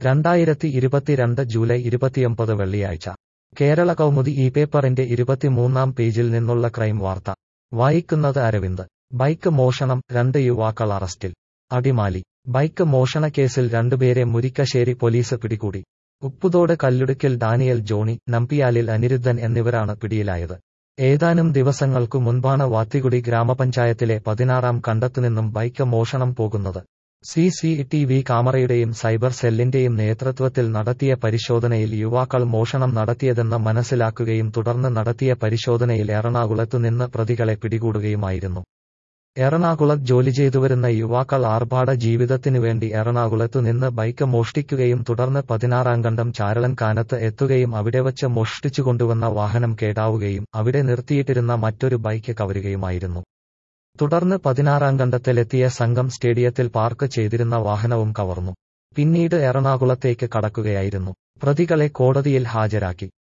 രണ്ടായിരത്തി ഇരുപത്തിരണ്ട് ജൂലൈ ഇരുപത്തിയൊമ്പത് വെള്ളിയാഴ്ച കേരള കൗമുദി ഈ പേപ്പറിന്റെ ഇരുപത്തിമൂന്നാം പേജിൽ നിന്നുള്ള ക്രൈം വാർത്ത വായിക്കുന്നത് അരവിന്ദ് ബൈക്ക് മോഷണം രണ്ട് യുവാക്കൾ അറസ്റ്റിൽ അടിമാലി ബൈക്ക് മോഷണക്കേസിൽ രണ്ടുപേരെ മുരിക്കശ്ശേരി പോലീസ് പിടികൂടി ഉപ്പുതോട് കല്ലുടുക്കിൽ ഡാനിയൽ ജോണി നമ്പിയാലിൽ അനിരുദ്ധൻ എന്നിവരാണ് പിടിയിലായത് ഏതാനും ദിവസങ്ങൾക്കു മുൻപാണ് വാത്തികുടി ഗ്രാമപഞ്ചായത്തിലെ പതിനാറാം കണ്ടത്തുനിന്നും ബൈക്ക് മോഷണം പോകുന്നത് സി സി ടി വി ക്യാമറയുടെയും സൈബർ സെല്ലിന്റെയും നേതൃത്വത്തിൽ നടത്തിയ പരിശോധനയിൽ യുവാക്കൾ മോഷണം നടത്തിയതെന്ന് മനസ്സിലാക്കുകയും തുടർന്ന് നടത്തിയ പരിശോധനയിൽ എറണാകുളത്തുനിന്ന് പ്രതികളെ പിടികൂടുകയുമായിരുന്നു എറണാകുളത്ത് ജോലി ചെയ്തുവരുന്ന യുവാക്കൾ ആർഭാട ജീവിതത്തിനു വേണ്ടി എറണാകുളത്തു നിന്ന് ബൈക്ക് മോഷ്ടിക്കുകയും തുടർന്ന് പതിനാറാംകണ്ടം ചാരളൻ കാനത്ത് എത്തുകയും അവിടെ വച്ച് മോഷ്ടിച്ചു കൊണ്ടുവന്ന വാഹനം കേടാവുകയും അവിടെ നിർത്തിയിട്ടിരുന്ന മറ്റൊരു ബൈക്ക് കവരുകയുമായിരുന്നു തുടർന്ന് പതിനാറാംകണ്ടത്തിലെത്തിയ സംഘം സ്റ്റേഡിയത്തിൽ പാർക്ക് ചെയ്തിരുന്ന വാഹനവും കവർന്നു പിന്നീട് എറണാകുളത്തേക്ക് കടക്കുകയായിരുന്നു പ്രതികളെ കോടതിയിൽ ഹാജരാക്കി